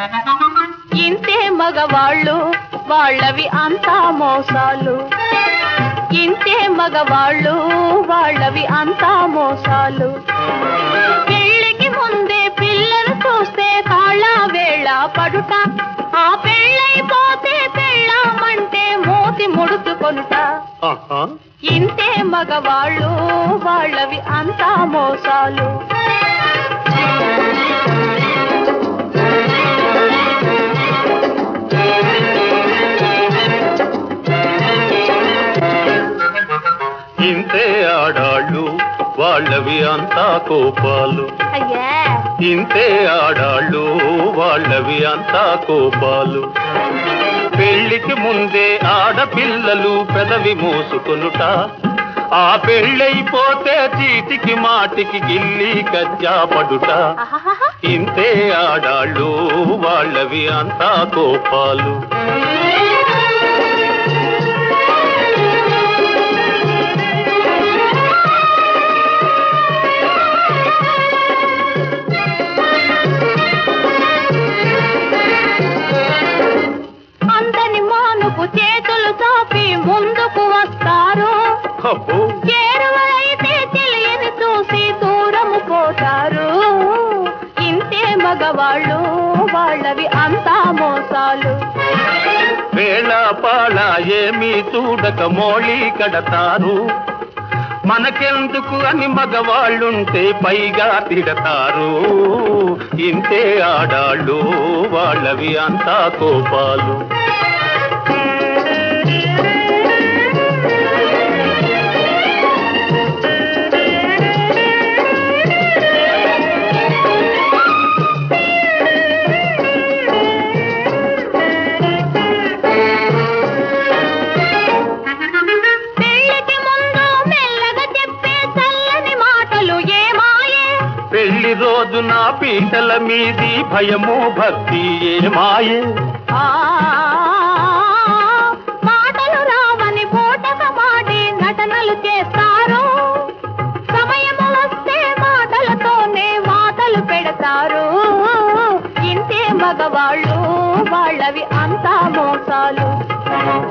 ఇంతే మగవాళ్ళు వాళ్ళవి అంతా మోసాలు ఇంతే మగవాళ్ళు వాళ్ళవి అంతా మోసాలు పెళ్ళికి ముందే పిల్లలు చూస్తే కాళ్ళ వేళ పడుట ఆ పెళ్ళైపోతే పెళ్ళామంటే మూతి ముడుచుకొనుట ఆహా ఇంతే మగవాళ్ళు వాళ్ళవి అంతా మోసాలు ఇంతే ఆడాళ్ళు వాళ్ళవి అంతా కోపాలు అయ్యా ఇంతే ఆడాళ్ళు వాళ్ళవి అంతా కోపాలు పెళ్లికి ముందే ఆడపిల్లలు పెదవి మోసుకొనుట ఆ పెళ్ళైపోతే చీటికి మాటికి గిల్లి కజ్జా పడుట ఆహాహాహా. ఇంతే ఆడాళ్ళు వాళ్ళవి అంతా కోపాలు అందని మానుకు చేతులు చాపి ముందుకు వస్తారు అబ్బో చేరువైతే తెలియని చూసి దూరము పోతారు ఇంతే మగవాళ్ళు వాళ్ళవి అంతా మోసాలు వేళ పాళ ఏమీ చూడక మోళీ కడతారు మనకెందుకు అని మగవాళ్ళుంటే పైగా తిడతారు ఇంతే ఆడాళ్ళు వాళ్ళవి అంతా కోపాలు పెళ్ళికి ముందు మెల్లగా చెప్పే చల్లని మాటలు ఏమాయే పెళ్లి రోజున పీటల మీది భయము భక్తి ఏమాయే ఆ మాటలు రావని పూటక మాడి నటనలు చేస్తారు సమయము వస్తే మాటలతోనే మాటలు పెడతారు ఇంతే మగవాళ్ళు వాళ్ళవి అంతా మోసాలు